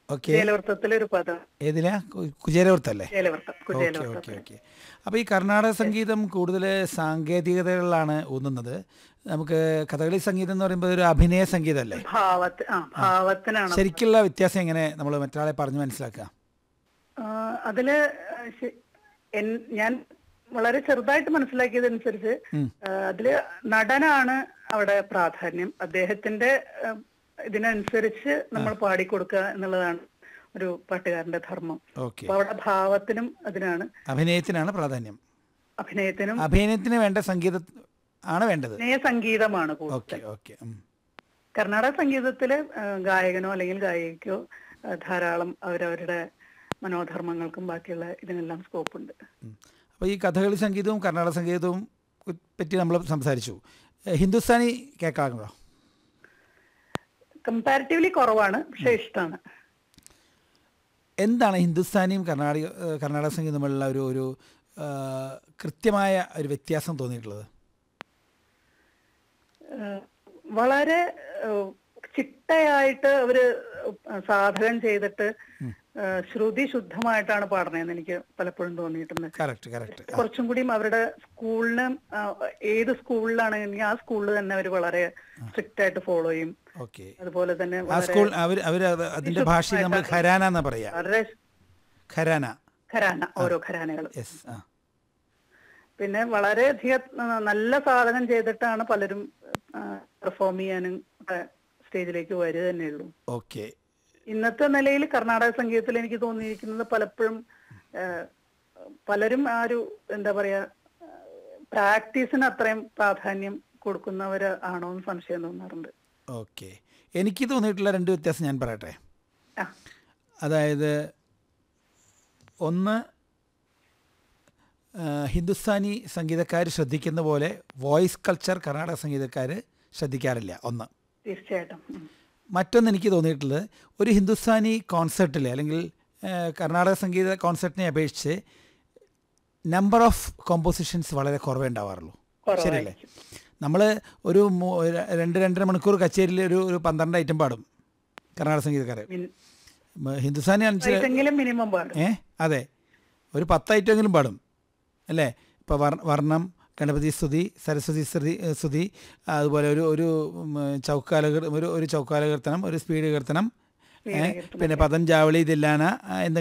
Okay കുചേലവൃത്തത്തിലെ ഒരു പദം ഏതിലാ കു- കുചേലവൃത്തല്ലേ Kuchelavritham okay okay Kuchelavritham okay അപ്പോൾ ഈ കർണാടക സംഗീതം കൂടുതൽ സാങ്കേതികതകളിലാണ് ഊന്നുന്നത് നമുക്ക് കഥകളി സംഗീതം എന്ന് പറയുമ്പോൾ ഒരു അഭിനയ സംഗീതമല്ലേ ഭാവത്ത് ആ ഭാവത്തിനാണ് ശരിക്കുള്ള വ്യത്യാസം എങ്ങനെ നമ്മൾ മറ്റൊരാളെ പറഞ്ഞ് മനസ്സിലാക്കുക ആ, അതില് ശ- എൻ- ഞാൻ വളരെ ചെറുതായിട്ട് മനസ്സിലാക്കിയതനുസരിച്ച് ഉം. ആ, അതില് നടനാണ് അവിടെ പ്രാധാന്യം അദ്ദേഹത്തിന്റെ ആ, ഇതിനനുസരിച്ച് നമ്മൾ പാടിക്കൊടുക്കുക എന്നുള്ളതാണ് ഒരു പാട്ടുകാരന്റെ ധർമ്മം ഓക്കെ അപ്പൊ അവിടെ ഭാവത്തിനും അതിനാണ് അഭിനയത്തിനാണ് പ്രാധാന്യം അഭിനയത്തിനും അഭിനയത്തിന് വേണ്ട സംഗീത ആണ് വേണ്ടത് അഭിനയ സംഗീതമാണ് കൂടുതൽ ഓക്കെ ഓക്കെ ഉം. കർണാടക സംഗീതത്തില് ആ, ഗായകനോ അല്ലെങ്കിൽ ഗായികയ്ക്കോ ആ, ധാരാളം അവരവരുടെ മനോധർമ്മങ്ങൾക്കും ബാക്കിയുള്ള ഇതിനെല്ലാം സ്കോപ്പ് ഉണ്ട് ഉം. അപ്പോൾ ഈ കഥകളി സംഗീതവും കർണാടക സംഗീതവും കു- പറ്റി നമ്മൾ സംസാരിച്ചു ഏ, ഹിന്ദുസ്ഥാനി കേൾക്കാറുണ്ടോ കമ്പാരിറ്റീവ്ലി കുറവാണ് പക്ഷെ ഇഷ്ടമാണ് എന്താണ് ഹിന്ദുസ്ഥാനിയും കർണാടക ഏ, കർണാടക സംഗീതം തമ്മിലുള്ള ഒരു ഒരു ആ, കൃത്യമായ ഒരു വ്യത്യാസം തോന്നിയിട്ടുള്ളത് ഏഹ് വളരെ ഏഹ് ചിട്ടയായിട്ട് അവര് സാധകം ചെയ്തിട്ട് ഏഹ് ശ്രുതി ശുദ്ധമായിട്ടാണ് പാടണേന്ന് എനിക്ക് പലപ്പോഴും തോന്നിയിട്ടുണ്ട് കറക്റ്റ് കറക്റ്റ് കുറച്ചും കൂടിയും അവരുടെ സ്കൂളിന് ആ, ഏത് സ്കൂളിലാണെങ്കിൽ ആ സ്കൂളിൽ തന്നെ അവർ വളരെ സ്ട്രിക്റ്റ് ആയിട്ട് ഫോളോ ചെയ്യും ഓക്കെ അതുപോലെ തന്നെ ആ വളരെ സ്കൂൾ അവർ അവർ അതിന്റെ ഭാഷയിൽ നമ്മൾ ഖരാന എന്നാ പറയാ വളരെ ഖരാന ഖരാന ഓരോ ഖരാനകൾ യെസ് ആ പിന്നെ വളരെയധികം ആ, നല്ല സാധകം ചെയ്തിട്ടാണ് പലരും പെർഫോം ചെയ്യാനും ഒക്കെ സ്റ്റേജിലേക്ക് വരിക തന്നെയുള്ളൂ ഓക്കെ ഇന്നത്തെ നിലയിൽ കർണാടക സംഗീതത്തിൽ എനിക്ക് തോന്നിയിരിക്കുന്നത് പലപ്പോഴും ആ, പലരും ആ ഒരു എന്താ പറയാ പ്രാക്ടീസിന് അത്രയും പ്രാധാന്യം കൊടുക്കുന്നവർ ആണോ എന്ന് സംശയം തോന്നാറുണ്ട് ഓക്കെ എനിക്ക് തോന്നിയിട്ടുള്ള രണ്ട് വ്യത്യാസം ഞാൻ പറയട്ടെ ആ അതായത് ഒന്ന് ആ, ഹിന്ദുസ്ഥാനി സംഗീതക്കാർ ശ്രദ്ധിക്കുന്ന പോലെ വോയിസ് കൾച്ചർ കർണാടക സംഗീതക്കാർ ശ്രദ്ധിക്കാറില്ല ഒന്ന് തീർച്ചയായിട്ടും ഉം. മറ്റൊന്ന് എനിക്ക് തോന്നിയിട്ടുള്ളത് ഒരു ഹിന്ദുസ്ഥാനി കോൺസെർട്ടിൽ അല്ലെങ്കിൽ ആ, കർണാടക സംഗീത കോൺസെർട്ടിനെ അപേക്ഷിച്ച് നമ്പർ ഓഫ് കോമ്പോസിഷൻസ് വളരെ കുറവേ ഉണ്ടാവാറുള്ളൂ ശരിയല്ലേ നമ്മൾ ഒരു മൂ- ര- രണ്ട് രണ്ടര മണിക്കൂർ കച്ചേരിയിൽ ഒരു ഒരു പന്ത്രണ്ട് ഐറ്റം പാടും കർണാടക സംഗീതക്കാർ മിൻ- ഹിന്ദുസ്ഥാനി ആണെന്ന് ഇതെങ്കിലും മിനിമം പാടും ഏ അതെ ഒരു പത്ത് ഐറ്റമെങ്കിലും പാടും അല്ലേ ഇപ്പോൾ വർ വർണ്ണം ഗണപതി സ്തുതി സരസ്വതി സ്തുതി സ്തുതി അതുപോലെ ഒരു ഒരു ഉം, ചൗക്കാല കീർ- ഒരു ഒരു ചൗക്കാല കീർത്തനം ഒരു സ്പീഡ് കീർത്തനം ഏ, പിന്നെ പതഞ്ജാവളി ദില്ലാന എന്തെങ്കിലും